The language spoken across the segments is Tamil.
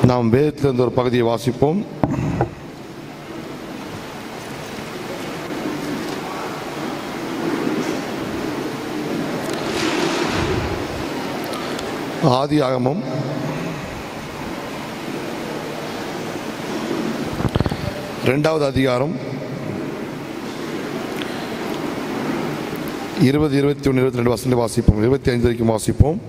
நாம் வேதத்திலிருந்து ஒரு பகுதியை வாசிப்போம் ஆதி ஆகமம் ரெண்டாவது அதிகாரம் இருபது இருபத்தி ஒன்று இருபத்தி ரெண்டு வசனம் வாசிப்போம் இருபத்தி ஐந்து வரைக்கும் வாசிப்போம்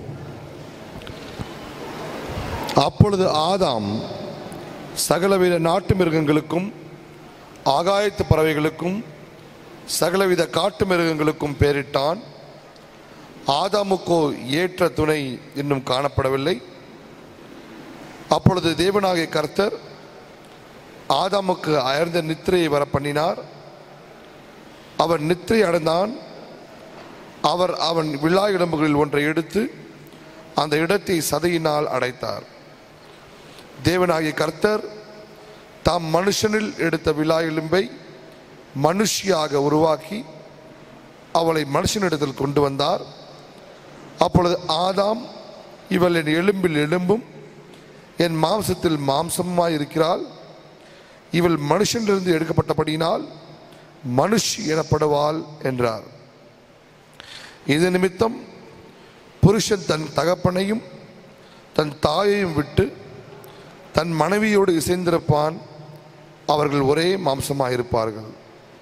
அப்பொழுது ஆதாம் சகலவித நாட்டு மிருகங்களுக்கும் ஆகாயத்து பறவைகளுக்கும் சகலவித காட்டு மிருகங்களுக்கும் பெயரிட்டான் ஆதாமுக்கோ ஏற்ற துணை இன்னும் காணப்படவில்லை அப்பொழுது தேவனாகிய கர்த்தர் ஆதாமுக்கு அயர்ந்த நித்திரையை வர பண்ணினார் அவன் நித்திரை அடைந்தான் அவர் அவன் விழா இடம்புகளில் ஒன்றை எடுத்து அந்த இடத்தை சதையினால் அடைத்தார் தேவனாகிய கர்த்தர் தாம் மனுஷனில் எடுத்த விழா எலும்பை மனுஷியாக உருவாக்கி அவளை மனுஷனிடத்தில் கொண்டு வந்தார் அப்பொழுது ஆதாம் இவள் என் எலும்பில் எலும்பும் என் மாம்சத்தில் மாம்சமாய் இருக்கிறாள் இவள் மனுஷனிலிருந்து எடுக்கப்பட்டபடியினால் மனுஷி எனப்படுவாள் என்றார் இது நிமித்தம் புருஷன் தன் தகப்பனையும் தன் தாயையும் விட்டு தன் மனைவியோடு இசைந்திருப்பான் அவர்கள் ஒரே மாம்சமாயிருப்பார்கள்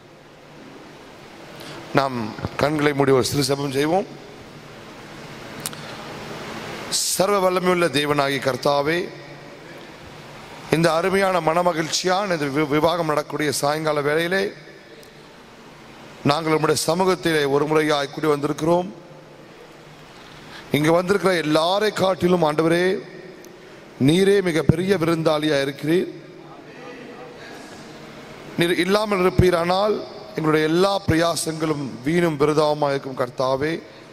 நாம் கண்களை மூடி ஒரு சிறு சபம் செய்வோம் சர்வ வல்லமையுள்ள தேவனாகி கர்த்தாவே இந்த அருமையான மனமகிழ்ச்சியான இந்த வி- விவாகம் நடக்கக்கூடிய சாயங்கால வேளையிலே நாங்கள் உம்முடைய சமூகத்திலே ஒரு முறையாய் கூடி வந்திருக்கிறோம் இங்கு வந்திருக்கிற எல்லாரை காட்டிலும் ஆண்டவரே நீரே மிக பெரிய விருந்தாளியா இருக்கிறீர் நீர் இல்லாமல் இருப்பீரானால் எங்களுடைய எல்லா பிரயாசங்களும் வீணும் விருதாவுமாக இருக்கும் கர்த்தாவே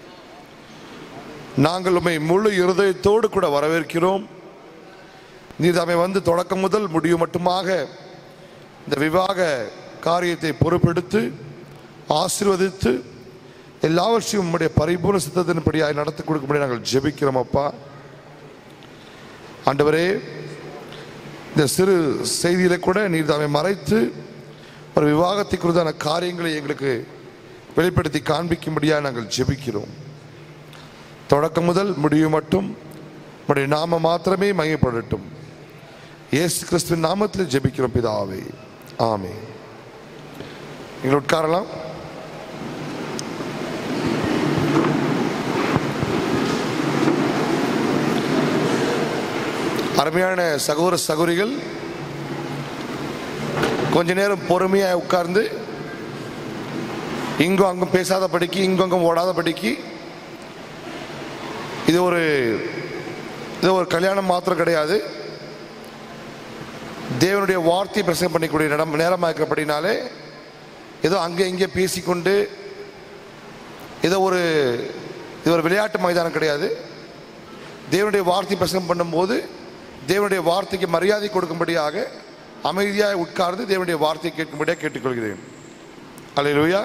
நாங்கள் உம்மை முழு இருதயத்தோடு கூட வரவேற்கிறோம் நீர் தாமே வந்து தொடக்கம் முதல் முடிவு மட்டுமாக இந்த விவாக காரியத்தை பொறுப்பெடுத்து ஆசீர்வதித்து எல்லாவற்றையும் உம்முடைய பரிபூர்ண சித்தத்தின்படியாய் நடத்தி கொடுக்கும்படி நாங்கள் ஜெபிக்கிறோம் அப்பா ஆண்டவரே இந்த சிறு செய்தியில கூட நீர் தாமே மறைத்து ஒரு விவாகத்தை குறித்தான காரியங்களை எங்களுக்கு வெளிப்படுத்தி காண்பிக்கும்படியாக நாங்கள் ஜெபிக்கிறோம் தொடக்கம் முதல் முடிவு மட்டும் உம்முடைய நாம மாத்திரமே மையப்படட்டும் இயேசு கிறிஸ்துவின் நாமத்தில் ஜெபிக்கிறோம் பிதாவே ஆமே நீங்கள் உட்காரலாம் அருமையான சகோதர சகோதரிகள் கொஞ்ச நேரம் பொறுமையாக உட்கார்ந்து இங்கும் அங்கும் பேசாத படிக்கு இங்கும் அங்கும் ஓடாத படிக்கு இது ஒரு இது ஒரு கல்யாணம் மாத்திரம் கிடையாது தேவனுடைய வார்த்தையை பிரசங்கம் பண்ணிக்கூடிய இடம் நேரமாக இருக்கிறபடினாலே ஏதோ அங்கே இங்கே பேசிக்கொண்டு ஏதோ ஒரு இது ஒரு விளையாட்டு மைதானம் கிடையாது தேவனுடைய வார்த்தை பிரசங்கம் பண்ணும்போது தேவனுடைய வார்த்தைக்கு மரியாதை கொடுக்கும்படியாக அமைதியாக உட்கார்ந்து தேவனுடைய வார்த்தையை கேட்கும்படியாக கேட்டுக்கொள்கிறேன் அல்லேலூயா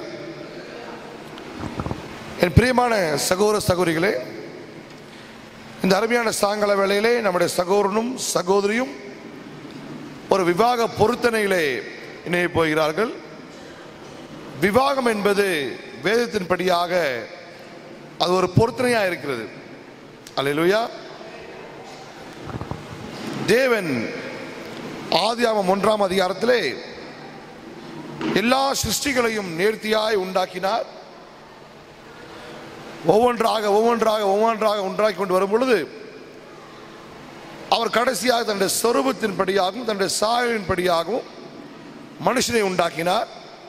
என் பிரியமான சகோதர சகோதரிகளே இந்த அருமையான சாயங்கால வேளையிலே நம்முடைய சகோதரனும் சகோதரியும் ஒரு விவாக பொருத்தனையிலே இணைய போகிறார்கள் விவாகம் என்பது வேதத்தின்படியாக அது ஒரு பொருத்தனையாக இருக்கிறது அல்லேலூயா தேவன் ஆதியாமம் ஒன்றாம் அதிகாரத்திலே எல்லா சிருஷ்டிகளையும் நேர்த்தியாய் உண்டாக்கினார் ஒவ்வொன்றாக ஒவ்வொன்றாக ஒவ்வொன்றாக உண்டாக்கி கொண்டு வரும் பொழுது அவர் கடைசியாக தன்னுடைய சொரூபத்தின்படியாகவும் தன்னுடைய சாயலின்படியாகவும் மனுஷனை உண்டாக்கினார்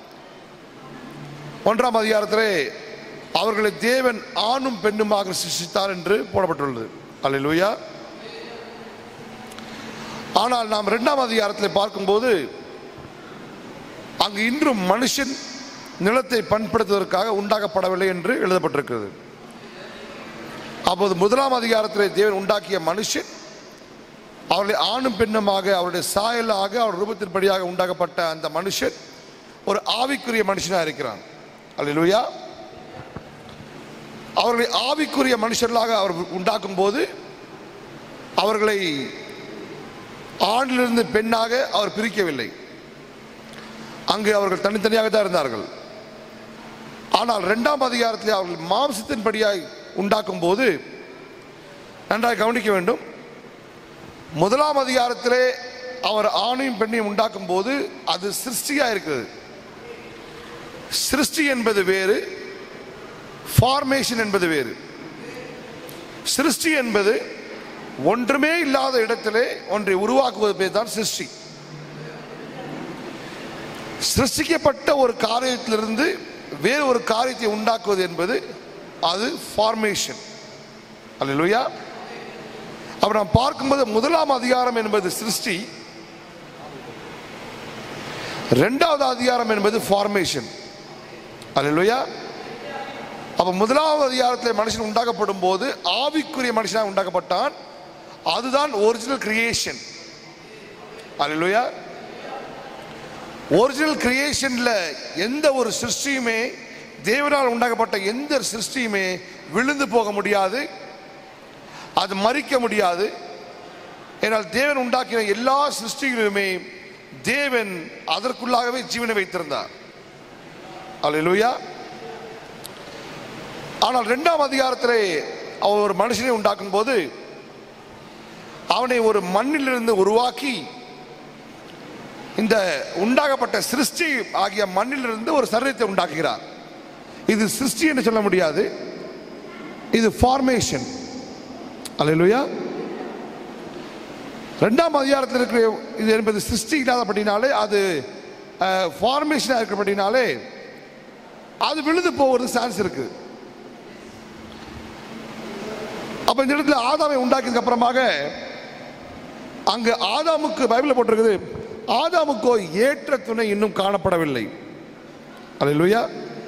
ஒன்றாம் அதிகாரத்திலே அவர்களை தேவன் ஆணும் பெண்ணுமாக சிருஷ்டித்தார் என்று போடப்பட்டுள்ளது அல்லேலூயா ஆனால் நாம் இரண்டாம் அதிகாரத்தில் பார்க்கும்போது அங்கு இன்றும் மனுஷன் நிலத்தை பண்படுத்துவதற்காக உண்டாக்கப்படவில்லை என்று எழுதப்பட்டிருக்கிறது அப்போது முதலாம் அதிகாரத்திலே தேவன் உண்டாக்கிய மனுஷன் அவர்களை ஆணும் பெண்ணுமாக அவருடைய சாயலாக அவர் ரூபத்தின்படியாக உண்டாக்கப்பட்ட அந்த மனுஷன் ஒரு ஆவிக்குரிய மனுஷனாக இருக்கிறான் அல்லேலூயா அவர்களை ஆவிக்குரிய மனுஷர்களாக அவர் உண்டாக்கும் போது அவர்களை ஆணிலிருந்து பெண்ணாக அவர் பிரிக்கவில்லை அங்கு அவர்கள் தனித்தனியாக தான் இருந்தார்கள் ஆனால் இரண்டாம் அதிகாரத்தில் அவர்கள் மாம்சத்தின்படியாய் உண்டாக்கும் போது நன்றாக கவனிக்க வேண்டும் முதலாம் அதிகாரத்திலே அவர் ஆணையும் பெண்ணையும் உண்டாக்கும் போது அது சிருஷ்டியா இருக்குது சிருஷ்டி என்பது வேறு ஃபார்மேஷன் என்பது வேறு சிருஷ்டி என்பது ஒன்றுமே இல்லாத இடத்திலே ஒன்றை உருவாக்குவது பேர் தான் சிருஷ்டி சிருஷ்டிக்கப்பட்ட ஒரு காரியத்திலிருந்து வேறு ஒரு காரியத்தை உண்டாக்குவது என்பது அது ஃபார்மேஷன் அல்லேலூயா அப்ப நாம் பார்க்கும்போது முதலாம் அதிகாரம் என்பது சிருஷ்டி இரண்டாவது அதிகாரம் என்பது ஃபார்மேஷன் அல்லேலூயா அப்ப முதலாவது அதிகாரத்தில் மனுஷன் உண்டாக்கப்படும் போது ஆவிக்குரிய மனுஷனாக உண்டாக்கப்பட்டான் அதுதான் ஒரிஜினல் கிரியேஷன் அல்லேலூயா ஒரிஜினல் கிரியேஷன்ல எந்த ஒரு சிருஷ்டியுமே தேவனால் உண்டாக்கப்பட்ட எந்த சிருஷ்டியுமே விழுந்து போக முடியாது அது மறிக்க முடியாது ஏனால் தேவன் உண்டாக்கின எல்லா சிருஷ்டிகளுமே தேவன் அதற்குள்ளாகவே ஜீவனை வைத்திருந்தார் அல்லேலூயா ஆனால் இரண்டாம் அதிகாரத்திலே அவர் ஒரு மனுஷனை உண்டாக்கும் போது அவனை ஒரு மண்ணிலிருந்து உருவாக்கி இந்த உண்டாகப்பட்ட சிருஷ்டி ஆகிய மண்ணிலிருந்து ஒரு சரீரத்தை உண்டாக்குகிறார் இது சிருஷ்டி என்று சொல்ல முடியாது இது ஃபார்மேஷன் அல்லேலூயா ரெண்டாம் அதிகாரத்தில் இருக்கிற இது என்பது சிருஷ்டி இல்லாதபடினாலே அது ஃபார்மேஷனாக இருக்கிறபடினாலே அது விழுந்து போவது சான்ஸ் இருக்கு அப்ப இந்த இடத்துல ஆதாமை உண்டாக்கியதுக்கு அப்புறமாக அங்கு ஆதாமுக்கு பைபிள் போட்டிருக்குது ஆதாமுக்கோ ஏற்ற துணை இன்னும் காணப்படவில்லை அல்லேலூயா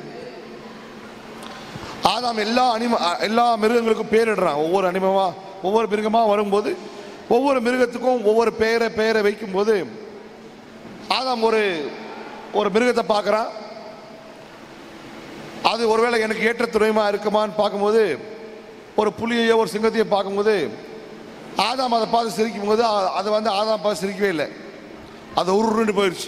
ஆதாம் எல்லா அனிம எல்லா மிருகங்களுக்கும் பேரிடுறான் ஒவ்வொரு அனிமமா ஒவ்வொரு மிருகமா வரும்போது ஒவ்வொரு மிருகத்துக்கும் ஒவ்வொரு பெயரை பெயரை வைக்கும்போது ஆதாம் ஒரு ஒரு மிருகத்தை பார்க்கறான் அது ஒருவேளை எனக்கு ஏற்ற துணைமா இருக்குமான்னு பார்க்கும்போது ஒரு புலியையோ ஒரு சிங்கத்தையோ பார்க்கும்போது ஆதாம் அதை பார்த்து சிரிக்கும் போது அ- அது வந்து ஆதாம் பார்த்து சிரிக்கவே இல்லை அது உருண்டு போயிடுச்சு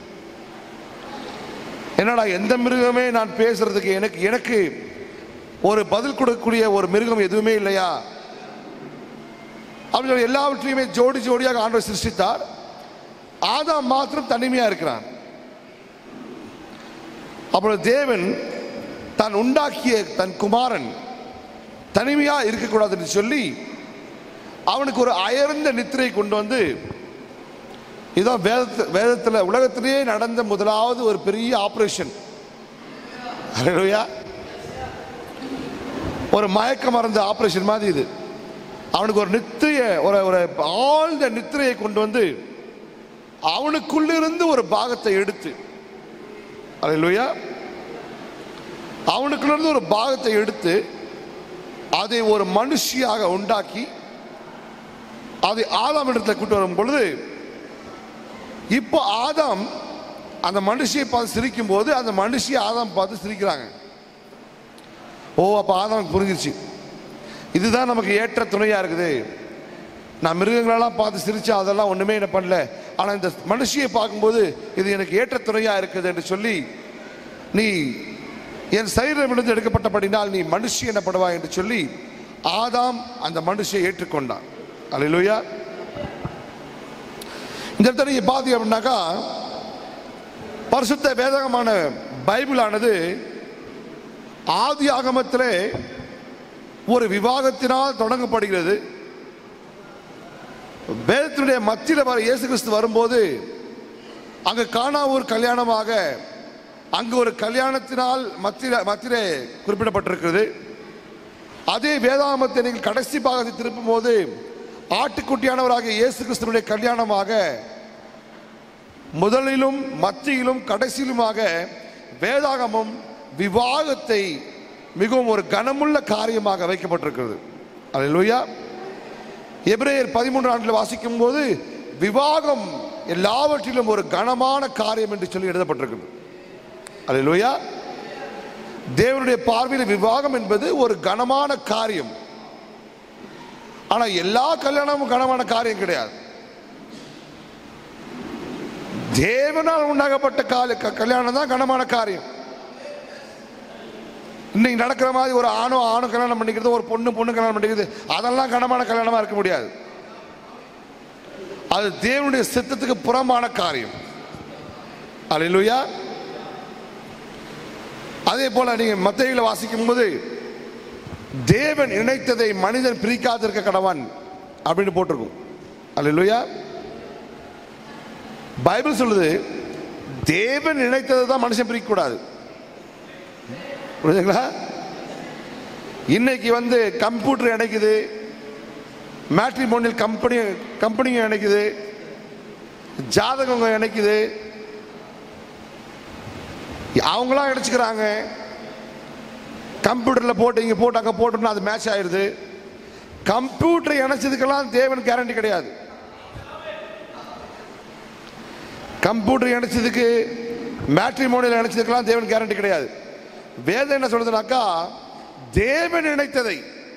என்னடா எந்த மிருகமே நான் பேசுறதுக்கு எனக்கு எனக்கு ஒரு பதில் கொடுக்கக்கூடிய ஒரு மிருகம் எதுவுமே இல்லையா அப்படின்னு சொல்லி எல்லாவற்றையுமே ஜோடி ஜோடியாக ஆண்டவர் சிருஷ்டித்தார் ஆதாம் மாத்திரம் தனிமையா இருக்கிறான் அப்புறம் தேவன் தான் உண்டாக்கிய தன் குமாரன் தனிமையா இருக்கக்கூடாதுன்னு சொல்லி அவனுக்கு ஒரு அயர்ந்த நித்திரை கொண்டு வந்து இதான் வேதத்து வேதத்தில் உலகத்திலேயே நடந்த முதலாவது ஒரு பெரிய ஆபரேஷன் அல்லேலூயா ஒரு மயக்க மருந்து ஆபரேஷன் மாதிரி இது அவனுக்கு ஒரு நித்திரைய ஒரு ஒரு ஆழ்ந்த நித்திரையை கொண்டு வந்து அவனுக்குள்ளிருந்து ஒரு பாகத்தை எடுத்து அல்லேலூயா அவனுக்குள்ளிருந்து ஒரு பாகத்தை எடுத்து அதை ஒரு மனுஷியாக உண்டாக்கி அதை ஆதாம் இடத்துல கூட்டு வரும் பொழுது இப்போ ஆதாம் அந்த மனுஷியை பார்த்து சிரிக்கும் போது அந்த மனுஷியை ஆதாம் பார்த்து சிரிக்கிறாங்க ஓ அப்போ ஆதாமுக்கு புரிஞ்சிருச்சு இதுதான் நமக்கு ஏற்ற துணையா இருக்குது நான் மிருகங்களெல்லாம் பார்த்து சிரிச்சா அதெல்லாம் ஒண்ணுமே என்ன பண்ணல ஆனா இந்த மனுஷியை பார்க்கும்போது இது எனக்கு ஏற்ற துணையா இருக்குது என்று சொல்லி நீ என் சரீரமிருந்து எடுக்கப்பட்டபடினால் நீ மனுஷி எனப்படுவா என்று சொல்லி ஆதாம் அந்த மனுஷியை ஏற்றுக்கொண்டான் அல்லேலூயா இந்த இடத்துல நீங்க பாத்தீங்க அப்படின்னாக்கா பரிசுத்த வேதகமான பைபிளானது ஆதி ஆகமத்திலே ஒரு விவாகத்தினால் தொடங்கப்படுகிறது வேதத்தினுடைய மத்தியில் வர இயேசு கிறிஸ்து வரும்போது அங்கு காணா ஒரு கல்யாணமாக அங்கு ஒரு கல்யாணத்தினால் மத்தியில மத்தியிலே குறிப்பிடப்பட்டிருக்கிறது அதே வேதாகமத்தை நீங்கள் கடைசி பாகத்தை திருப்பும் போது ஆட்டுக்குட்டியானவராகிய இயேசு கிறிஸ்துனுடைய கல்யாணமாக முதலிலும் மத்தியிலும் கடைசியிலுமாக வேதாகமம் விவாகத்தை மிகவும் ஒரு கனமுள்ள காரியமாக வைக்கப்பட்டிருக்கிறது அல்லேலூயா எபிரேயர் பதிமூன்று ஆண்டில் வாசிக்கும் போது விவாகம் எல்லாவற்றிலும் ஒரு கனமான காரியம் என்று சொல்லி எழுதப்பட்டிருக்கிறது அல்லேலூயா தேவனுடைய பார்வையில் விவாகம் என்பது ஒரு கனமான காரியம் ஆனா எல்லா கல்யாணமும் கனமான காரியம் கிடையாது தேவனால் உண்டாகப்பட்ட கால க- கல்யாணம் தான் கனமான காரியம் இன்னைக்கு நடக்கிற மாதிரி ஒரு ஆணோ ஆணும் கல்யாணம் பண்ணிக்கிறது ஒரு பொண்ணு பொண்ணு கல்யாணம் பண்ணிக்கிறது அதெல்லாம் கனமான கல்யாணமா இருக்க முடியாது அது தேவனுடைய சித்தத்துக்கு புறம்பான காரியம் அல்லேலூயா அதே போல நீங்க மத்தையில வாசிக்கும் போது தேவன் இணைத்ததை மனிதன் பிரிக்காதிருக்க கடவான் அப்படின்னு போட்டிருக்கும் அல்லேலூயா பைபிள் சொல்லுது தேவன் இணைத்ததை தான் மனுஷன் பிரிக்க கூடாது புரியுதுங்களா இன்னைக்கு வந்து கம்ப்யூட்டர் இணைக்குது மேட்ரிமோனியல் கம்பெனி கம்பெனிங்க இணைக்குது ஜாதகங்க இணைக்குது அவங்களாம் இணைச்சுக்கிறாங்க கம்ப்யூட்டரில் போட்டு இங்கே போட்டு அங்கே போட்டோம்னா அது மேட்ச் ஆயிடுது கம்ப்யூட்டர் இணைச்சதுக்கெல்லாம் தேவன் கேரண்டி கிடையாது கம்ப்யூட்டர் இணைச்சதுக்கு மேட்ரிமோனியல் இணைச்சதுக்கெல்லாம் தேவன் கேரண்டி கிடையாது வேதம் என்ன சொல்றதுனாக்கா தேவன் இணைத்ததை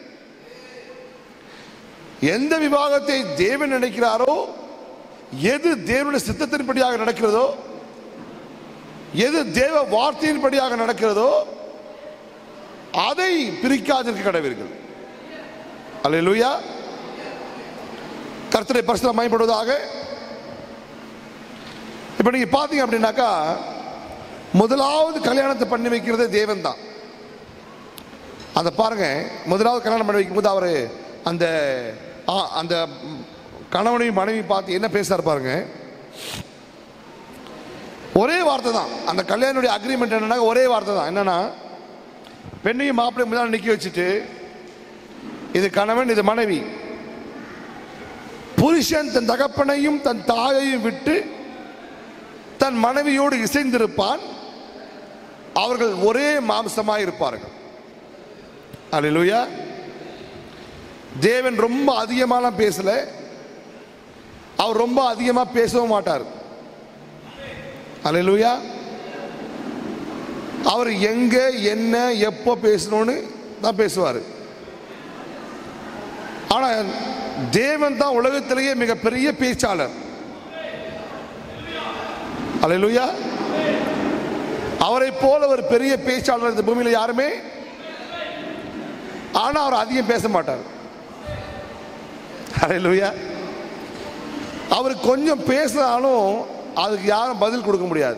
எந்த விவாகத்தை தேவன் நினைக்கிறாரோ எது தேவனுடைய சித்தத்தின்படியாக நடக்கிறதோ எது தேவ வார்த்தையின்படியாக நடக்கிறதோ அதை பிரிக்காதிருக்க கடவீர்கள் அல்லேலூயா கர்த்தரை பரிசுத்தம் மயப்படுவதாக இப்ப நீங்க பாத்தீங்க அப்படின்னாக்கா முதலாவது கல்யாணத்தை பண்ணி வைக்கிறது தேவன் தான் அதை பாருங்க முதலாவது கல்யாணம் பண்ணி வைக்கும்போது அவரு அந்த ஆ, அந்த ம், கணவனையும் மனைவி பார்த்து என்ன பேசுறாரு பாருங்க ஒரே வார்த்தை தான் அந்த கல்யாணுடைய அக்ரிமெண்ட் என்னன்னா ஒரே வார்த்தை தான் என்னன்னா பெண்ணையும் மாப்பிள்ளையும் முன்னாடி நிக்க வச்சுட்டு இது கணவன் இது மனைவி புருஷன் தன் தகப்பனையும் தன் தாயையும் விட்டு தன் மனைவியோடு இசைந்திருப்பான் அவர்கள் ஒரே மாம்சமாய் இருப்பார்கள் அல்லேலூயா தேவன் ரொம்ப அதிகமாலாம் பேசல அவர் ரொம்ப அதிகமா பேசவும் மாட்டார் அல்லேலூயா அவர் எங்க என்ன எப்போ பேசணும்னு தான் பேசுவார் ஆனா தேவன் தான் உலகத்திலேயே மிகப்பெரிய பேச்சாளர் அல்லேலூயா அவரை போல ஒரு பெரிய பேச்சாளர் இந்த பூமியில யாருமே ஆனா அவர் அதிகம் பேச மாட்டார் அல்லேலூயா அவர் கொஞ்சம் பேசினாலும் அதுக்கு யாரும் பதில் கொடுக்க முடியாது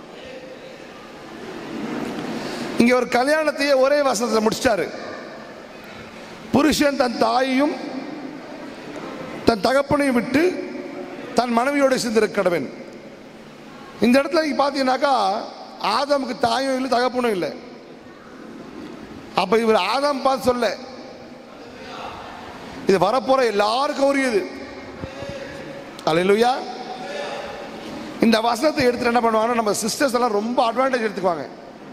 இங்க ஒரு கல்யாணத்தையே ஒரே வசனத்தில் முடிச்சிட்டாரு புருஷன் தன் தாயையும் தன் தகப்பனையும் விட்டு தன் மனைவியோடு சேர்ந்திருக்க கடவன் இந்த இடத்துல நீங்க பாத்தீங்கன்னாக்கா ஆதாமுக்கு தாயும் இல்லை தகப்பனும் இல்லை அப்ப இவர் ஆதாம் பார்த்து சொல்ல இது வரப்போற எல்லாருக்கும் உரியது அல்லேலூயா இந்த வசனத்தை எடுத்துட்டு என்ன பண்ணுவாங்கன்னா நம்ம சிஸ்டர்ஸ் எல்லாம் ரொம்ப அட்வான்டேஜ் எடுத்துக்குவாங்க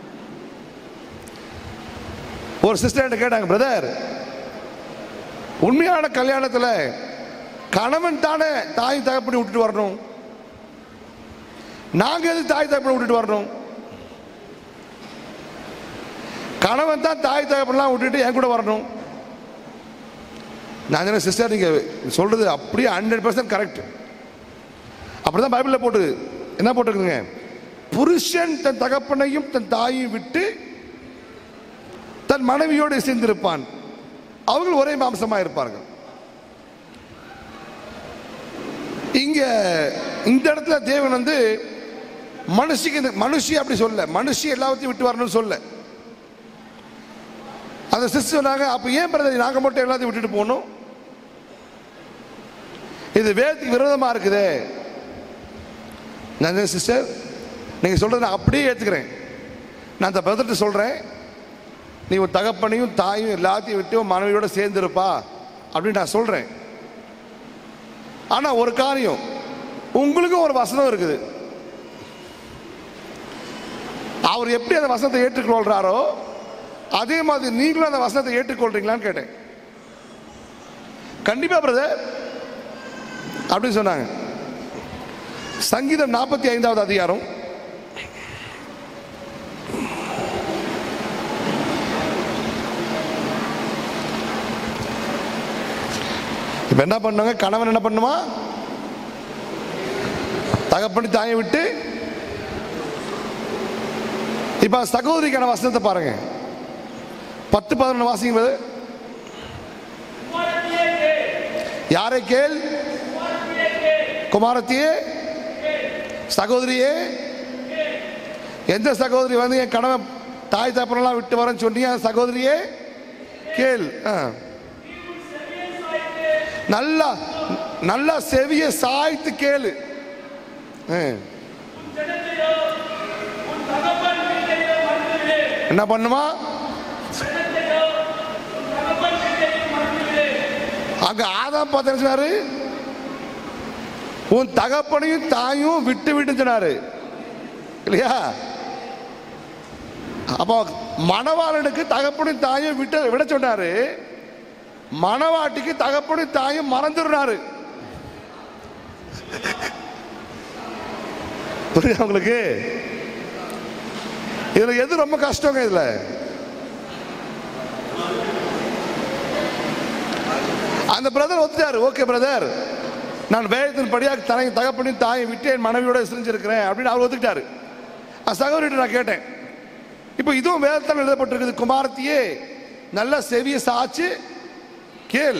ஒரு சிஸ்டர் என்கிட்ட கேட்டாங்க பிரதர் உண்மையான கல்யாணத்துல கணவன் தானே தாய் தகப்பனை விட்டுட்டு வரணும் நாங்க எதுக்கு தாய் தகப்பனை விட்டுட்டு வரணும் கணவன் தான் தாய் தகப்பெல்லாம் விட்டுட்டு என் கூட வரணும் நான் சொன்னேன் சிஸ்டர் நீங்க சொல்றது அப்படியே ஹண்ட்ரட் பர்சன்ட் கரெக்ட் அப்படிதான் பைபிள்ல போட்டு என்ன போட்டிருக்குங்க புருஷன் தன் தகப்பனையும் தன் தாயையும் விட்டு தன் மனைவியோடு சேர்ந்திருப்பான் அவர்கள் ஒரே மாம்சமா இருப்பார்கள் இங்க இந்த இடத்துல தேவன் வந்து மனுஷிக்கு இந்த மனுஷி அப்படி சொல்ல மனுஷி எல்லாத்தையும் விட்டு வரணும்னு சொல்ல அந்த சிஸ்டர் சொன்னாங்க அப்ப ஏன் பிரதர் நாங்க மட்டும் எல்லாத்தையும் விட்டுட்டு போகணும் இது வேதத்துக்கு விரோதமா இருக்குதே நான் சிஸ்டர் நீங்க சொல்றதை நான் அப்படியே ஏத்துக்கிறேன் நான் அந்த பிரதர்கிட்ட சொல்றேன் நீ உன் தகப்பனையும் தாயும் எல்லாத்தையும் விட்டு உன் மனைவியோட சேர்ந்துருப்பா அப்படின்னு நான் சொல்றேன் ஆனா ஒரு காரியம் உங்களுக்கும் ஒரு வசனம் இருக்குது அவர் எப்படி அந்த வசனத்தை ஏற்றுக்கொள்றாரோ அதே மாதிரி நீங்களும் அந்த வசனத்தை ஏற்றுக்கொள்றீங்களான்னு கேட்டேன் கண்டிப்பா பிரதர் அப்படின்னு சொன்னாங்க சங்கீதம் நாற்பத்தி ஐந்தாவது அதிகாரம் இப்ப என்ன பண்ணாங்க கணவன் என்ன பண்ணுமா தகப்பனி தாயை விட்டு இப்ப சகோதரிக்கான வசனத்தை பாருங்க பத்து பதினொன்று வாசிங்க யாரை கேள் குமாரத்தியே சகோதரியே எந்த சகோதரி வந்து என் கணவன் தாய் தப்பனெல்லாம் விட்டு வரேன்னு சொன்னீங்க அந்த சகோதரியே கேள் ஆ. நல்லா நல்லா செவிய சாய்த்து கேளு ஆ. என்ன பண்ணுமா அங்க ஆதாம் பார்த்து என்ன சொன்னாரு உன் தகப்பனையும் தாயும் விட்டு விட்டு சொன்னாரு இல்லையா அப்போ மணவாளனுக்கு தகப்பனையும் தாயும் விட்டு விட சொன்னாரு மணவாட்டிக்கு தகப்பனையும் தாயும் மறந்துடுறாரு புரியுதா உங்களுக்கு இதுல எது ரொம்ப கஷ்டங்க இதுல அந்த பிரதர் ஒத்துட்டாரு ஓகே பிரதர் நான் வேதத்தின் படியாக தனை தகப்பனின் தாயை விட்டு என் மனைவியோட சிரிஞ்சிருக்கிறேன் அப்படின்னு அவர் ஒத்துக்கிட்டாரு அந்த சகோதரிட்ட நான் கேட்டேன் இப்போ இதுவும் வேதத்தில் எழுதப்பட்டிருக்குது குமாரத்தியே நல்ல செவிய சாச்சு கேள்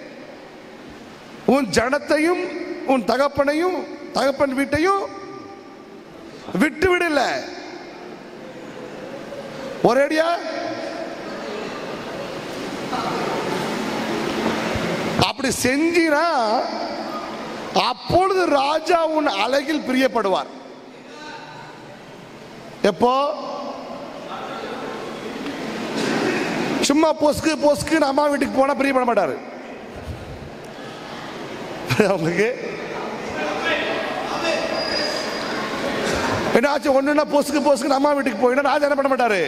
உன் ஜனத்தையும் உன் தகப்பனையும் தகப்பன் வீட்டையும் விட்டு விடல ஒரேடியா அப்படி செஞ்சினா அப்பொழுது ராஜா உன் அழகில் பிரியப்படுவார் எப்போ சும்மா பொஸ்கு பொஸ்கு அம்மா வீட்டுக்கு போனா பிரியப்பட மாட்டாரு உங்களுக்கு என்னாச்சு ஒண்ணுன்னா பொசுக்கு பொசுக்கு அம்மா வீட்டுக்கு போயினா ராஜா என்ன பண்ண மாட்டாரு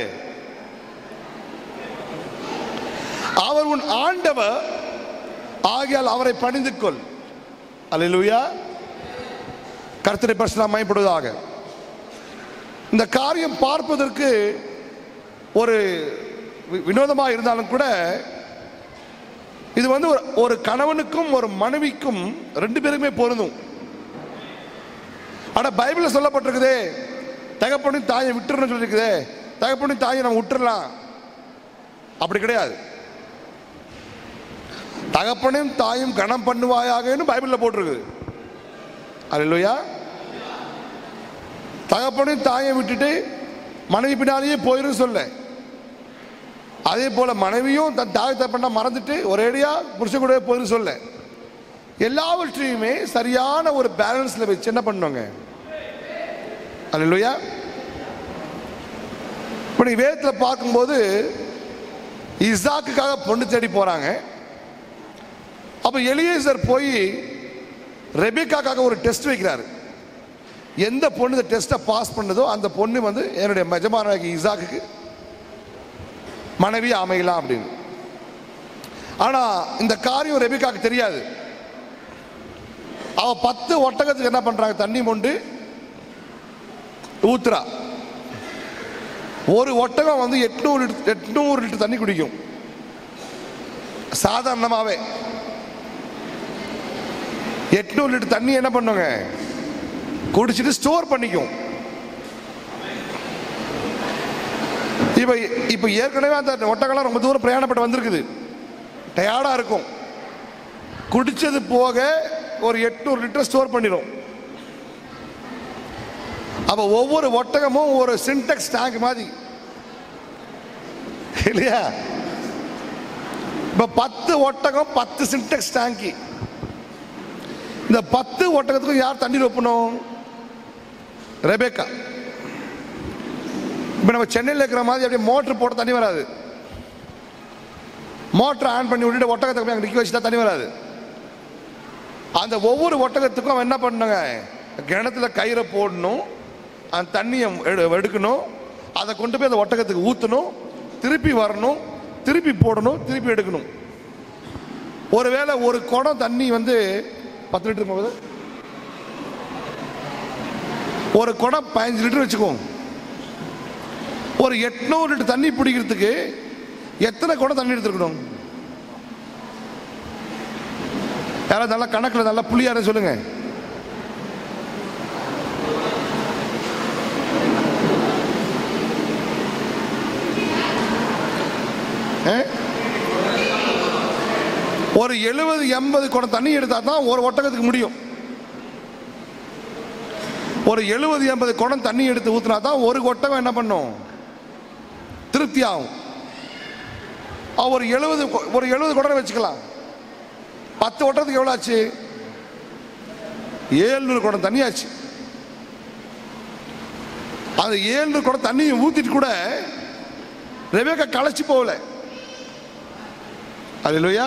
அவர் உன் ஆண்டவர் ஆகியால் அவரை பணிந்து கொள் அல்லேலூயா கர்த்தரை பரிசுலாம் மயப்படுவதாக இந்த காரியம் பார்ப்பதற்கு ஒரு வி- வினோதமா இருந்தாலும் கூட இது வந்து ஒரு ஒரு கணவனுக்கும் ஒரு மனைவிக்கும் ரெண்டு பேருக்குமே பொருந்தும் ஆனா பைபிள்ல சொல்லப்பட்டிருக்குதே தகப்பனும் தாயை விட்டுறணும் சொல்லியிருக்குதே தகப்பனும் தாயை நம்ம விட்டுறலாம் அப்படி கிடையாது தகப்பனையும் தாயும் கணம் பண்ணுவாயாகன்னு பைபிள்ல போட்டிருக்கு அல்லேலூயா தகப்பனையும் தாயை விட்டுட்டு மனைவி பின்னாலேயே போயிரும் சொல்ல அதே போல மனைவியும் தன் தாய் தப்பண்ணா மறந்துட்டு ஒரேடியா புருஷன் கூட போயிரும் சொல்ல எல்லாவற்றையுமே சரியான ஒரு பேலன்ஸ்ல வச்சு என்ன பண்ணுவாங்க அல்லேலூயா இப்போ நீ வேதத்தில் பார்க்கும்போது இசாக்குக்காக பொண்ணு தேடி போறாங்க அப்ப எலியேசர் போய் ரெபிகாக்காக ஒரு டெஸ்ட் வைக்கிறாரு எந்த பொண்ணு இந்த டெஸ்ட்டை பாஸ் பண்ணதோ அந்த பொண்ணு வந்து என்னுடைய மெஜமானாகி இசாக்குக்கு மனைவி அமையலாம் அப்படின்னு ஆனா இந்த காரியம் ரெபிகாக்கு தெரியாது அவ பத்து ஒட்டகத்துக்கு என்ன பண்றாங்க தண்ணி மொண்டு ஊத்துறா ஒரு ஒட்டகம் வந்து எட்நூறு லிட்டர் எட்நூறு லிட்டர் தண்ணி குடிக்கும் சாதாரணமாவே எட்நூறு லிட்டர் தண்ணி என்ன பண்ணுங்க குடிச்சிட்டு ஸ்டோர் பண்ணிக்கும் இப்ப இப்ப ஏற்கனவே அந்த ஒட்டகம்லாம் ரொம்ப தூரம் பிரயாணப்பட்டு வந்திருக்குது டயர்டா இருக்கும் குடிச்சது போக ஒரு எட்நூறு லிட்டர் ஸ்டோர் பண்ணிடும் அப்ப ஒவ்வொரு ஒட்டகமும் ஒரு சின்டெக்ஸ் டேங்க் மாதிரி இல்லையா இப்ப பத்து ஒட்டகம் பத்து சின்டெக்ஸ் டேங்கி இந்த பத்து ஒட்டகத்துக்கும் யார் தண்ணீர் வைப்பணும் ரெபேக்கா இப்போ நம்ம சென்னையில் இருக்கிற மாதிரி அப்படியே மோட்டர் போட்டு தண்ணி வராது மோட்டர் ஆன் பண்ணி விட்டுட்டு ஒட்டகத்தை போய் அங்கே நிற்க வச்சுட்டா தண்ணி வராது அந்த ஒவ்வொரு ஒட்டகத்துக்கும் அவன் என்ன பண்ணுங்க கிணத்துல கயிறை போடணும் அந்த தண்ணியை எடு- எடுக்கணும் அதை கொண்டு போய் அந்த ஒட்டகத்துக்கு ஊற்றணும் திருப்பி வரணும் திருப்பி போடணும் திருப்பி எடுக்கணும் ஒருவேளை ஒரு குடம் தண்ணி வந்து பத்து லிட்டர் போகுது ஒரு குடம் பதினஞ்சு லிட்டர் வச்சுக்கோங்க ஒரு எட்நூறு லிட்டர் தண்ணி பிடிக்கிறதுக்கு எத்தனை குடம் தண்ணி எடுத்துருக்கணும் யாராவது நல்லா கணக்கில் நல்லா புள்ளியாரு சொல்லுங்க அஹ்? ஒரு எழுபது எண்பது குடம் தண்ணி எடுத்தா தான் ஒரு ஒட்டகத்துக்கு முடியும் ஒரு எழுபது எண்பது குடம் தண்ணி எடுத்து ஊத்துனா தான் ஒரு ஒட்டகம் என்ன பண்ணும் திருப்தி ஆகும் அஹ் ஒரு எழுபது ஒரு எழுபது குடம் வச்சுக்கலாம் பத்து ஒட்டத்துக்கு எவ்வளோ ஆச்சு ஏழ்நூறு குடம் தண்ணி ஆச்சு அந்த ஏழ்நூறு குடம் தண்ணியை ஊத்திட்டு கூட ரெபேக்கா களைச்சு போகல அல்லேலூயா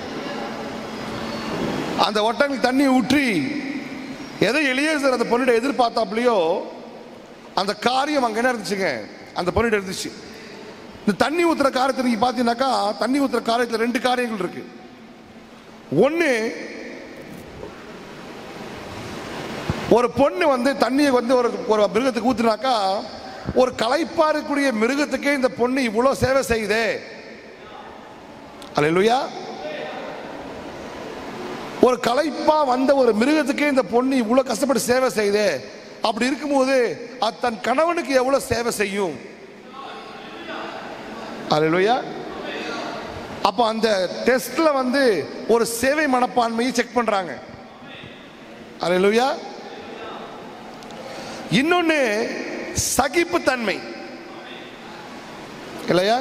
அந்த ஒட்டங்களுக்கு தண்ணி ஊற்றி எதை எளியேசர் அந்த பொண்ணிட எதிர்பார்த்தாப்லையோ அந்த காரியம் அங்க என்ன இருந்துச்சுங்க அந்த பொண்ணிட இருந்துச்சு இந்த தண்ணி ஊத்துற காரியத்தை நீங்க பாத்தீங்கன்னாக்கா தண்ணி ஊத்துற காரியத்துல ரெண்டு காரியங்கள் இருக்கு ஒண்ணு ஒரு பொண்ணு வந்து தண்ணியை வந்து ஒரு ஒரு மிருகத்துக்கு ஊத்துனாக்கா ஒரு களைப்பா இருக்கக்கூடிய மிருகத்துக்கே இந்த பொண்ணு இவ்வளவு சேவை செய்யுதே அல்லேலூயா ஒரு களைப்பா வந்த ஒரு மிருகத்துக்கே இந்த பொண்ணு இவ்வளவு கஷ்டப்பட்டு சேவை செய்யுதே அப்படி இருக்கும்போது அது தன் கணவனுக்கு எவ்வளவு சேவை செய்யும் அல்லேலூயா அப்போ அந்த டெஸ்ட்ல வந்து ஒரு சேவை மனப்பான்மையை செக் பண்றாங்க அல்லேலூயா இன்னொன்னு சகிப்புத்தன்மை இல்லையா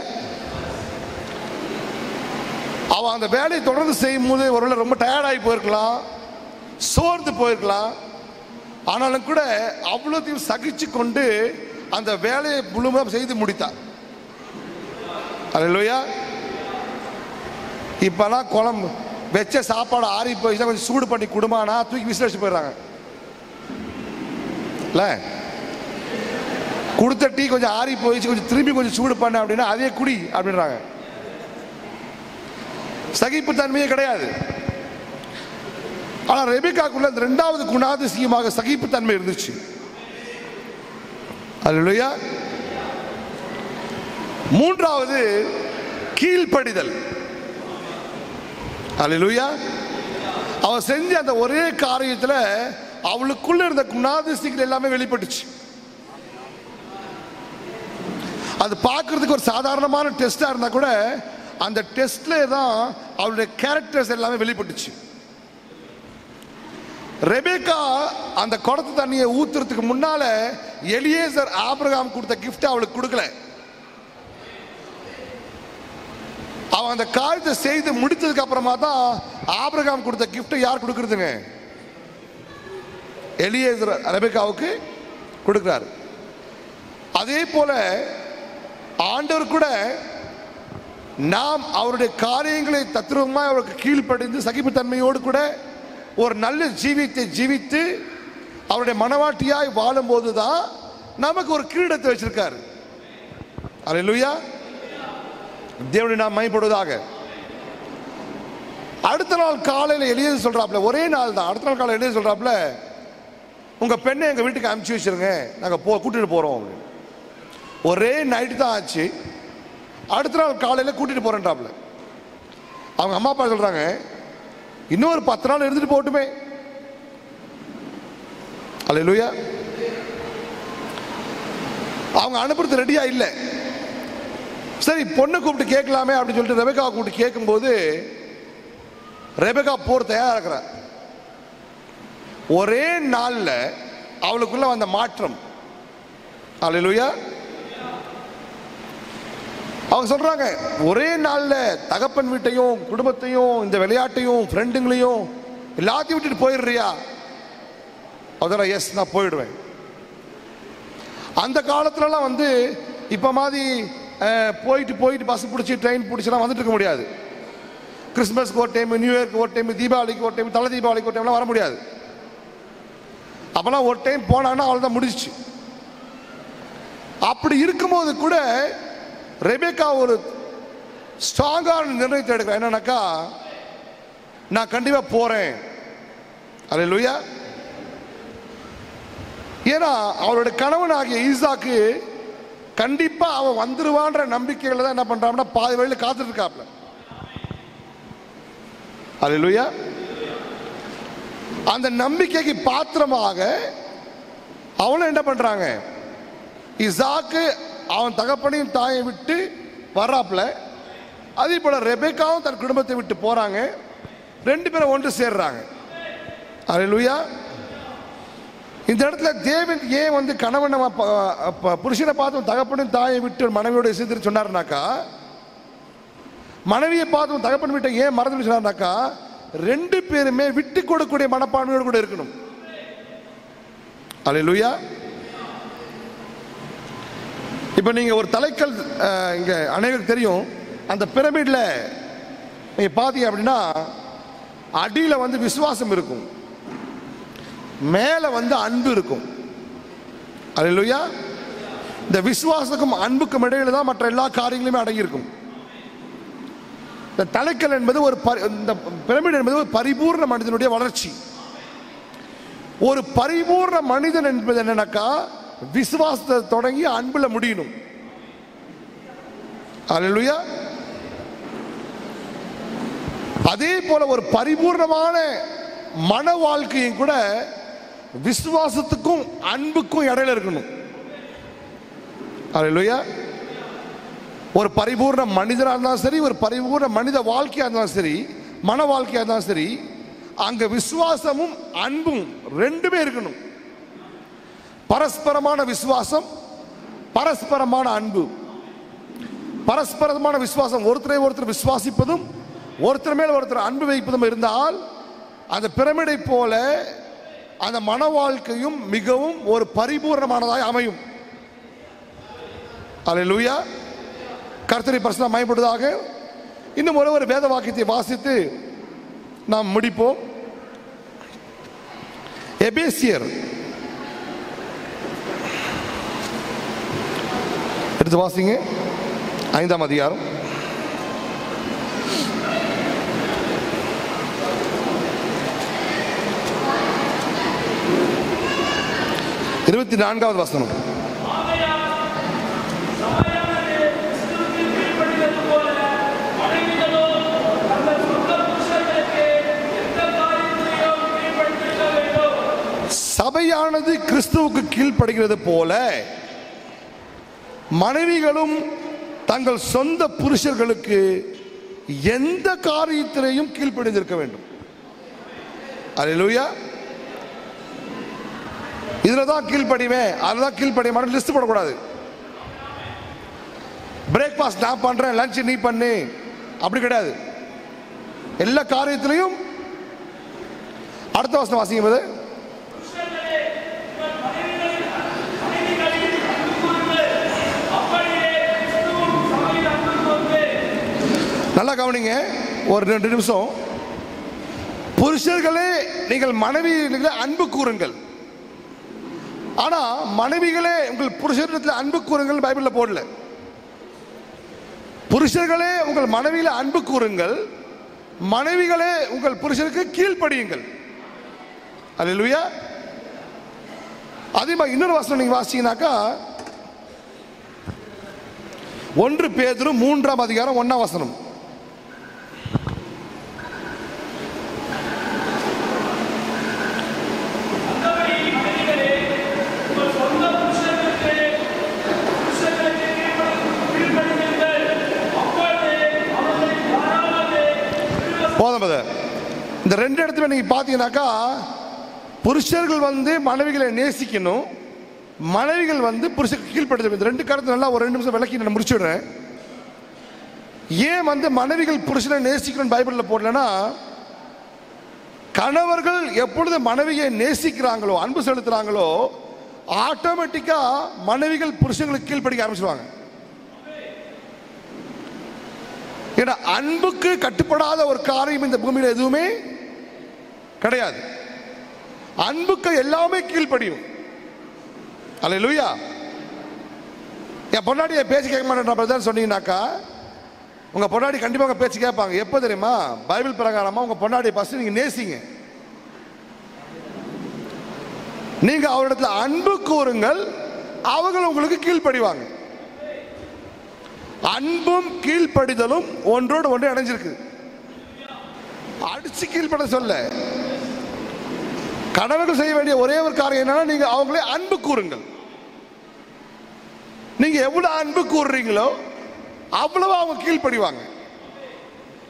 அவன் அந்த வேலையை தொடர்ந்து செய்யும் போது ஒருவேளை ரொம்ப டயர்டாகி போயிருக்கலாம் சோர்ந்து போயிருக்கலாம் ஆனாலும் கூட அவ்வளோத்தையும் சகிச்சு கொண்டு அந்த வேலையை முழுமையாக செய்து முடித்தார் அல்லையா இப்பெல்லாம் குழம்பு வச்ச சாப்பாடு ஆறி போயிடுச்சா கொஞ்சம் சூடு பண்ணி குடுமானா தூக்கி விசிலடிச்சு போயிடுறாங்க இல்ல கொடுத்த டீ கொஞ்சம் ஆறி போயிடுச்சு கொஞ்சம் திரும்பி கொஞ்சம் சூடு பண்ண அப்படின்னா அதே குடி அப்படின்றாங்க சகிப்புத்தன்மையே கிடையாது ஆனா ரெபிகாக்குள்ள இந்த ரெண்டாவது குணாதிசயமாக சகிப்புத்தன்மை இருந்துச்சு அல்லேலூயா மூன்றாவது கீழ்ப்படிதல் அல்லேலூயா அவ செஞ்ச அந்த ஒரே காரியத்துல அவளுக்குள்ள இருந்த குணாதிசயங்கள் எல்லாமே வெளிப்பட்டுச்சு அது பார்க்கிறதுக்கு ஒரு சாதாரணமான டெஸ்டா இருந்தா கூட அந்த டெஸ்ட்ல தான் அவளுடைய கேரக்டர்ஸ் எல்லாமே வெளிப்பட்டுச்சு ரெபேக்கா அந்த குடத்து தண்ணியை ஊத்துறதுக்கு முன்னால எலியேசர் ஆபிரகாம் கொடுத்த கிஃப்ட் அவளுக்கு கொடுக்கல அவன் அந்த காரியத்தை செய்து முடித்ததுக்கு அப்புறமா தான் ஆபிரகாம் கொடுத்த கிஃப்ட் யார் கொடுக்கறதுங்க எலியேசர் ரெபேக்காவுக்கு கொடுக்கிறாரு அதே போல ஆண்டவர் கூட நாம் அவருடைய காரியங்களை தத்துவமாய் அவருக்கு கீழ்ப்படிந்து சகிப்புத்தன்மையோடு கூட ஒரு நல்ல ஜீவித்தை ஜீவித்து அவருடைய மனவாட்டியாய் வாழும்போது தான் நமக்கு ஒரு கிரீடத்தை வச்சிருக்காரு அல்லேலூயா தேவனை நாம் மைப்படுவதாக அடுத்த நாள் காலையில் எளிய சொல்றாப்ல ஒரே நாள் தான் அடுத்த நாள் காலையில் எளிய சொல்றாப்ல உங்க பெண்ணை எங்க வீட்டுக்கு அனுப்பிச்சு வச்சிருங்க நாங்க போ கூட்டிட்டு போறோம் அப்படின்னு. ஒரே நைட்டு தான் ஆச்சு அடுத்த நாள் காலையில் கூட்டிட்டு போறேன்றாப்ல அவங்க அம்மா அப்பா சொல்றாங்க இன்னும் ஒரு பத்து நாள் இருந்துட்டு போட்டுமே அல்லேலூயா அவங்க அனுப்புறது ரெடியா இல்லை சரி பொண்ணை கூப்பிட்டு கேட்கலாமே அப்படின்னு சொல்லிட்டு ரெபேக்கா கூப்பிட்டு கேட்கும்போது ரெபேக்கா போர் தயாரா இருக்கிறா ஒரே நாள்ல அவளுக்குள்ள வந்த மாற்றம் அல்லேலூயா அவங்க சொல்றாங்க ஒரே நாள்ல தகப்பன் வீட்டையும் குடும்பத்தையும் இந்த விளையாட்டையும் ஃப்ரெண்டுங்களையும் எல்லாத்தையும் விட்டுட்டு போயிடுறியா அதெல்லாம் எஸ் நான் போயிடுவேன் அந்த காலத்துலலாம் வந்து இப்போ மாதிரி அஹ், போயிட்டு போயிட்டு பஸ் பிடிச்சி ட்ரெயின் பிடிச்சலாம் வந்துட்டு இருக்க முடியாது கிறிஸ்மஸ்க்கு ஒரு டைம் நியூ இயர்க்கு ஒரு டைம் தீபாவளிக்கு ஒரு டைம் தலை தீபாவளிக்கு ஒரு டைம்லாம் வர முடியாது அப்போல்லாம் ஒரு டைம் போனாங்கன்னா அவ்வளோதான் முடிஞ்சிச்சு அப்படி இருக்கும்போது கூட ரெபேக்கா ஒரு ஸ்ட்ராங்கான நிர்ணயத்தை எடுக்கிறேன் என்னன்னாக்கா நான் கண்டிப்பா போறேன் அல்லேலூயா ஏன்னா அவருடைய கணவன் ஆகிய ஈசாக்கு கண்டிப்பா அவன் வந்துருவான்ற நம்பிக்கையில தான் என்ன பண்றான்னா பாதி வழியில காத்துட்டு இருக்காப்ல அல்லேலூயா அந்த நம்பிக்கைக்கு பாத்திரமாக அவனும் என்ன பண்றாங்க இசாக்கு அவன் தகப்பனையும் தாயை விட்டு வர்றாப்புல அதே போல ரெபேக்காவும் தன் குடும்பத்தை விட்டு போறாங்க ரெண்டு பேரும் ஒன்று சேர்றாங்க அல்லேலூயா இந்த இடத்துல தேவன் ஏன் வந்து கணவனை ப- ப- புருஷனை பார்த்து தகப்பனும் தாயை விட்டு மனைவியோட சேர்த்து சொன்னாருனாக்கா மனைவியை பார்த்து தகப்பன் விட்ட ஏன் மறந்து சொன்னாருனாக்கா ரெண்டு பேருமே விட்டு கொடுக்கக்கூடிய மனப்பான்மையோடு கூட இருக்கணும் அல்லேலூயா இப்போ நீங்க ஒரு தலைக்கல் அஹ், இங்க அனைவருக்கு தெரியும் அந்த பிரமிட்ல நீங்க பாத்தீங்க அப்படின்னா அடியில வந்து விசுவாசம் இருக்கும் மேல வந்து அன்பு இருக்கும் அல்லேலூயா இந்த விசுவாசத்துக்கும் அன்புக்கும் இடையில தான் மற்ற எல்லா காரியங்களுமே அடங்கியிருக்கும் இந்த தலைக்கல் என்பது ஒரு பரி- இந்த பிரமிட் என்பது ஒரு பரிபூர்ண மனிதனுடைய வளர்ச்சி ஒரு பரிபூர்ண மனிதன் என்பது என்னன்னாக்கா விசுவாசத்தை தொடங்கி அன்புல முடியணும் அல்லேலூயா அதே போல ஒரு பரிபூர்ணமான மன வாழ்க்கையும் கூட விசுவாசத்துக்கும் அன்புக்கும் இடையில இருக்கணும் அல்லேலூயா ஒரு பரிபூர்ண மனிதனாக இருந்தாலும் சரி ஒரு பரிபூர்ண மனித வாழ்க்கையாக இருந்தாலும் சரி மன வாழ்க்கையாக இருந்தாலும் சரி அங்க விசுவாசமும் அன்பும் ரெண்டுமே இருக்கணும் பரஸ்பரமான விசுவாசம் பரஸ்பரமான அன்பு பரஸ்பரமான விசுவாசம் ஒருத்தரை ஒருத்தர் விசுவாசிப்பதும் ஒருத்தர் மேல் ஒருத்தர் அன்பு வைப்பதும் இருந்தால் அந்த பிரமிடை போல அந்த மன வாழ்க்கையும் மிகவும் ஒரு பரிபூர்ணமானதாய் அமையும் அல்லேலூயா கர்த்தரை பரிசுத்தம் மயப்படுவதாக இன்னும் ஒரு ஒரு வேத வாக்கியத்தை வாசித்து நாம் முடிப்போம் எபேசியர் எடுத்து வாசிங்க ஐந்தாம் அதிகாரம் இருபத்தி நான்காவது வசனம் சபையானது கிறிஸ்துவுக்கு கீழ்ப்படுகிறது போல மனைவிகளும் தங்கள் சொந்த புருஷர்களுக்கு எந்த காரியத்திலையும் கீழ்ப்படிந்திருக்க வேண்டும் அல்லேலூயா இதுல தான் கீழ்ப்படிவேன் அதுதான் கீழ்ப்படிய மாட்டேன் லிஸ்ட் போடக்கூடாது பிரேக்ஃபாஸ்ட் நான் பண்றேன் லஞ்ச் நீ பண்ணு அப்படி கிடையாது எல்லா காரியத்திலையும் அடுத்த வசனம் வாசிங்க போது நல்லா கவனிங்க ஒரு ரெண்டு நிமிஷம் புருஷர்களே நீங்கள் மனைவிகளை அன்பு கூறுங்கள் ஆனா மனைவிகளே உங்கள் புருஷரிடத்தில் அன்பு கூறுங்கள் பைபிள்ல போடல புருஷர்களே உங்கள் மனைவியில அன்பு கூறுங்கள் மனைவிகளே உங்கள் புருஷருக்கு கீழ்ப்படியுங்கள் அல்லேலூயா அதே மாதிரி இன்னொரு வசனம் நீங்க வாசிங்கனாக்கா ஒன்று பேதுரு மூன்றாம் அதிகாரம் ஒன்னாம் வசனம் போதும் brother. இந்த ரெண்டு இடத்துல நீங்க பாத்தீங்கன்னாக்கா புருஷர்கள் வந்து மனைவிகளை நேசிக்கணும் மனைவிகள் வந்து புருஷருக்கு கீழ்ப்படுத்த இந்த ரெண்டு கருத்து நல்லா ஒரு ரெண்டு நிமிஷம் விளக்கி நான் முடிச்சுடுறேன் ஏன் வந்து மனைவிகள் புருஷனை நேசிக்கணும் பைபிளில் போடலன்னா கணவர்கள் எப்பொழுது மனைவியை நேசிக்கிறாங்களோ அன்பு செலுத்துறாங்களோ ஆட்டோமேட்டிக்கா மனைவிகள் புருஷங்களுக்கு கீழ்ப்படிக்க ஆரம்பிச்சிருவாங்க ஏன்னா அன்புக்கு கட்டுப்படாத ஒரு காரியம் இந்த பூமியில் எதுவுமே கிடையாது அன்புக்கு எல்லாமே கீழ்ப்படியும் அல்ல லூயா என் பொண்டாட்டி என் பேச்சு கேட்க மாட்டேன் சொன்னீங்கன்னாக்கா உங்க பொண்டாட்டி கண்டிப்பா உங்க பேச்சு கேட்பாங்க எப்போ தெரியுமா பைபிள் பிரகாரமா உங்க பொண்டாட்டி ஃபர்ஸ்ட் நீங்க நேசிங்க நீங்க அவரிடத்துல அன்பு கூறுங்கள் அவர்கள் உங்களுக்கு கீழ்ப்படிவாங்க அன்பும் கீழ்ப்படிதலும் ஒன்றோடு ஒன்று இணைஞ்சிருக்கு அடிச்சு கீழ்ப்பட சொல்ல கணவர்கள் செய்ய வேண்டிய ஒரே ஒரு காரியம் என்னன்னா நீங்க அவங்களே அன்பு கூறுங்கள் நீங்க எவ்வளவு அன்பு கூறுறீங்களோ அவ்வளவு அவங்க கீழ்ப்படிவாங்க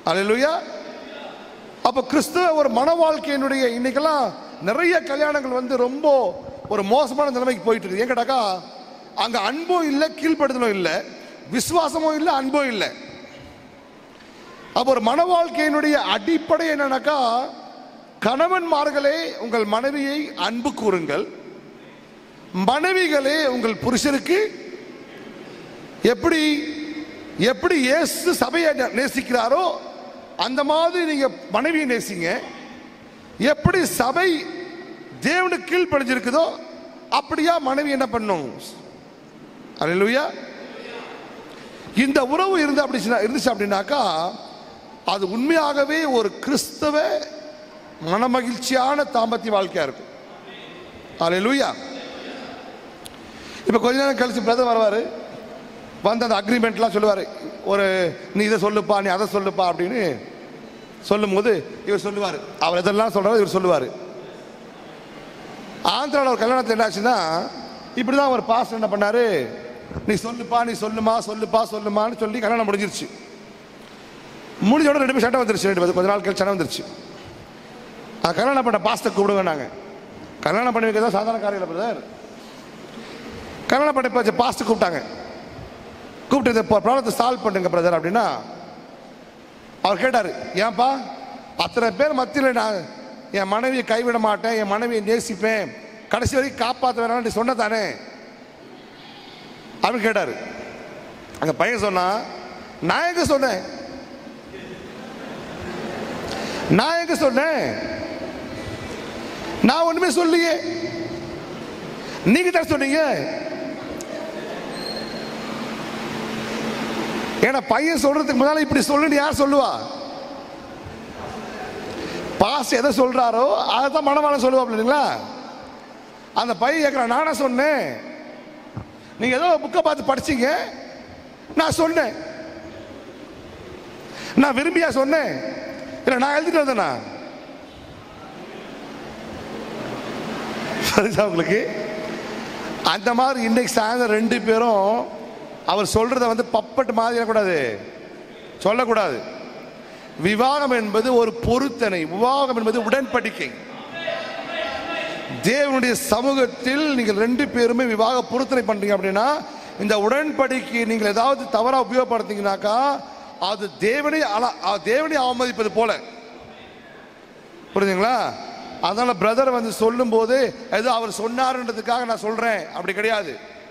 அல்லேலூயா அப்ப கிறிஸ்துவ ஒரு மன வாழ்க்கையினுடைய இன்னைக்கெல்லாம் நிறைய கல்யாணங்கள் வந்து ரொம்ப ஒரு மோசமான நிலைமைக்கு போயிட்டு இருக்கு ஏன் கேட்டாக்கா அங்க அன்பும் இல்லை கீழ்ப்படுதலும் இல்லை விசுவாசமும் இல்லை அன்பும் இல்லை அப்ப ஒரு மன வாழ்க்கையினுடைய அடிப்படை என்னன்னாக்கா கணவன்மார்களே உங்கள் மனைவியை அன்பு கூறுங்கள் மனைவிகளே உங்கள் புருஷருக்கு எப்படி எப்படி இயேசு சபையை நே- நேசிக்கிறாரோ அந்த மாதிரி நீங்க மனைவியை நேசிங்க எப்படி சபை தேவனுக்கு கீழ்ப்படிஞ்சிருக்குதோ அப்படியா மனைவி என்ன பண்ணும் அல்லேலூயா இந்த உறவு இருந்து அப்படி இருந்துச்சு அப்படின்னாக்கா அது உண்மையாகவே ஒரு கிறிஸ்தவ மனமகிழ்ச்சியான தாம்பத்திய வாழ்க்கையா இருக்கும் அல்லேலூயா இப்போ கொஞ்ச நேரம் கழிச்சு பிரதர் வருவார் வந்து அந்த அக்ரிமெண்ட்லாம் சொல்லுவார் ஒரு நீ இதை சொல்லுப்பா நீ அதை சொல்லுப்பா அப்படின்னு சொல்லும்போது இவர் சொல்லுவார் அவர் இதெல்லாம் சொல்றாரு இவர் சொல்லுவார் ஆந்திராவில் ஒரு கல்யாணத்தில் என்னாச்சுன்னா இப்படி தான் ஒரு பாஸ்டர் என்ன பண்ணாரு நீ சொல்லுப்பா நீ சொல்லுமா சொல்லுப்பா சொல்லுமான்னு சொல்லி கல்யாணம் முடிஞ்சிருச்சு முடிஞ்சோட ரெண்டு பேரும் சண்டை வந்துருச்சு ரெண்டு பேரும் கொஞ்ச நாள் கழிச்சு சண்டை வந்துருச்சு ஆ, கல்யாணம் பண்ண பாஸ்டர் கூப்பிடுங்க நாங்கள் கல்யாணம் பண்ணி வைக்கிறதா சாதாரண காரியம் பிரதர் கல்யாணம் பண்ணி வச்ச பாஸ்டர் கூப்பிட்டாங்க கூப்பிட்டு இந்த ப்ராப்ளத்தை சால்வ் பண்ணுங்க பிரதர் அப்படின்னா அவர் கேட்டார் ஏன்பா அத்தனை பேர் மத்தியில் நான் என் மனைவியை கைவிட மாட்டேன் என் மனைவியை நேசிப்பேன் கடைசி வரைக்கும் காப்பாற்ற வேணாம் நீ சொன்ன தானே அப்படின்னு கேட்டார் அங்க பையன் சொன்னா நான் எங்க சொன்னேன் நான் எங்க சொன்னேன் நான் ஒண்ணுமே சொல்லியே நீங்க தான் சொன்னீங்க ஏன்னா பையன் சொல்றதுக்கு முன்னால இப்படி சொல்லுன்னு யார் சொல்லுவா பாஸ் எதை சொல்றாரோ அதை தான் மனவாளம் சொல்லுவா இல்லைங்களா அந்த பையன் கேட்குறான் நானா சொன்னேன் நீங்க ஏதோ புக்கை பார்த்து படிச்சீங்க நான் சொன்னேன் நான் விரும்பியா சொன்னேன் இல்லை நான் எழுதிட்டு வந்தேனா சரிதா உங்களுக்கு அந்த மாதிரி இன்னைக்கு சாயந்தரம் ரெண்டு பேரும் அவர் சொல்றத வந்து பப்பட் மாதிரி கூடாது சொல்லக்கூடாது விவாகம் என்பது ஒரு பொருத்தனை விவாகம் என்பது உடன்படிக்கை தேவனுடைய சமூகத்தில் நீங்கள் ரெண்டு பேருமே விவாக பொருத்தனை பண்றீங்க அப்படின்னா இந்த உடன்படிக்கை நீங்கள் ஏதாவது தவறா உபயோகப்படுத்தீங்கன்னாக்கா அது தேவனை அல- அ- தேவனை அவமதிப்பது போல புரியுதுங்களா அதனால பிரதர் வந்து சொல்லும்போது ஏதோ அவர் சொன்னாருன்றதுக்காக நான் சொல்றேன் அப்படி கிடையாது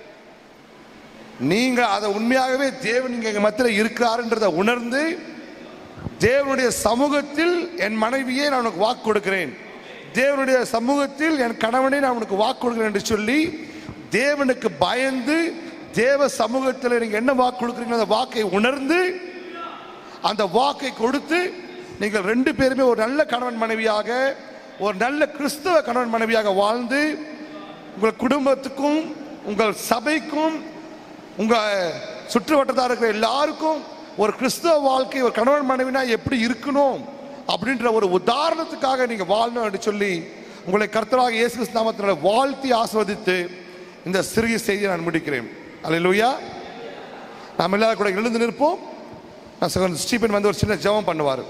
நீங்க அதை உண்மையாகவே தேவன் இங்க எங்க மத்தியில் இருக்கிறாருன்றதை உணர்ந்து தேவனுடைய சமூகத்தில் என் மனைவியை நான் உனக்கு வாக்கு கொடுக்கிறேன் தேவனுடைய சமூகத்தில் என் கணவனை நான் உனக்கு வாக்கு கொடுக்கிறேன் என்று சொல்லி தேவனுக்கு பயந்து தேவ சமூகத்தில் நீங்க என்ன வாக்கு கொடுக்குறீங்க அந்த வாக்கை உணர்ந்து அந்த வாக்கை கொடுத்து நீங்கள் ரெண்டு பேருமே ஒரு நல்ல கணவன் மனைவியாக ஒரு நல்ல கிறிஸ்தவ கணவன் மனைவியாக வாழ்ந்து உங்கள் குடும்பத்துக்கும் உங்கள் சபைக்கும் உங்க சுற்று வட்டத்தார் இருக்கிற எல்லாருக்கும் ஒரு கிறிஸ்தவ வாழ்க்கை ஒரு கணவன் மனைவினா எப்படி இருக்கணும் அப்படின்ற ஒரு உதாரணத்துக்காக நீங்க வாழணும் என்று சொல்லி உங்களை கர்த்தராக இயேசு கிறிஸ்து நாமத்தினால வாழ்த்தி ஆஸ்வதித்து இந்த சிறிய செய்தியை நான் முடிக்கிறேன் அல்லேலூயா நாம் எல்லாரும் கூட எழுந்து நிற்போம் நான் சகோதரன் ஸ்டீபன் வந்து ஒரு சின்ன ஜெபம் பண்ணுவார்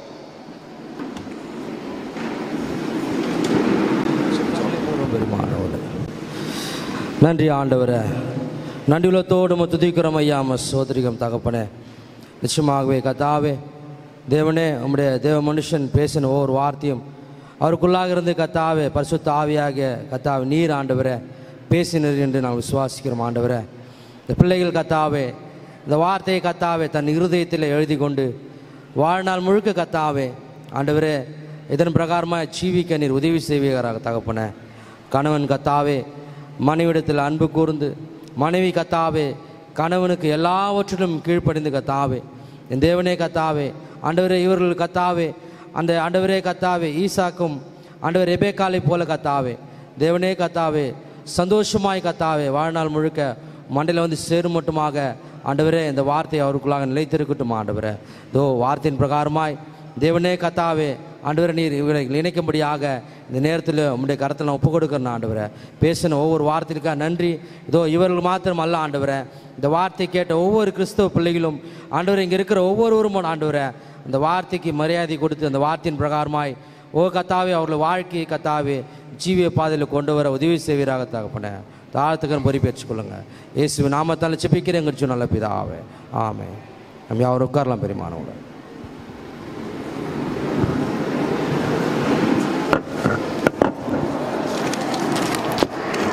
பெருமானோடு நன்றி ஆண்டவரே நன்றி உள்ளத்தோடு உம்மை துதிக்கிறோம் ஐயா அம்மா சோதரிகம் தகப்பனே நிச்சயமாகவே கத்தாவே தேவனே உம்முடைய தேவ மனுஷன் பேசின ஒவ்வொரு வார்த்தையும் அவருக்குள்ளாக இருந்து கத்தாவே பரிசுத்த ஆவியாகிய கத்தாவே நீர் ஆண்டவரே பேசினர் என்று நாங்கள் விசுவாசிக்கிறோம் ஆண்டவரே இந்த பிள்ளைகள் கத்தாவே இந்த வார்த்தையை கத்தாவே தன் இருதயத்தில் எழுதி கொண்டு வாழ்நாள் முழுக்க கத்தாவே ஆண்டவரே இதன் பிரகாரமாக ஜீவிக்க நீர் உதவி செய்வீராக தகப்பனே கணவன் கத்தாவே மனைவிடத்தில் அன்பு கூர்ந்து மனைவி கத்தாவே கணவனுக்கு எல்லாவற்றிலும் கீழ்ப்படிந்து கத்தாவே என் தேவனே கத்தாவே ஆண்டவரே இவர்கள் கத்தாவே அந்த ஆண்டவரே கத்தாவே ஈசாக்கும் ஆண்டவர் எபேக்காலை போல கத்தாவே தேவனே கத்தாவே சந்தோஷமாய் கத்தாவே வாழ்நாள் முழுக்க மண்டையில் வந்து சேரும் மட்டுமாக ஆண்டவரே இந்த வார்த்தை அவருக்குள்ளாக நிலைத்திருக்கட்டும் ஆண்டவரே தோ வார்த்தையின் பிரகாரமாய் தேவனே கத்தாவே ஆண்டவரே நீர் இவரை இணைக்கும்படியாக இந்த நேரத்தில் உம்முடைய கரத்தில் நான் ஒப்புக் கொடுக்குறேன் ஆண்டவரே பேசின ஒவ்வொரு வார்த்தைக்காக நன்றி இதோ இவர்கள் மாத்திரம் அல்ல ஆண்டவரே இந்த வார்த்தை கேட்ட ஒவ்வொரு கிறிஸ்தவ பிள்ளைகளும் ஆண்டவரே இங்கே இருக்கிற ஒவ்வொருவரும் ஆண்டவரே இந்த வார்த்தைக்கு மரியாதை கொடுத்து அந்த வார்த்தையின் பிரகாரமாய் ஓ கத்தாவே அவர்கள் வாழ்க்கையை கத்தாவே ஜீவிய பாதையில் கொண்டு வர உதவி செய்வீராக தகப்பனே தாழ்த்துக்கன் பொறுப்பேற்றுக் கொள்ளுங்க இயேசு நாமத்தால் செபிக்கிறேன் எங்கள் நல்ல பிதாவே ஆமே நம்ம யாரும் உட்காரலாம் பெரியமானவங்க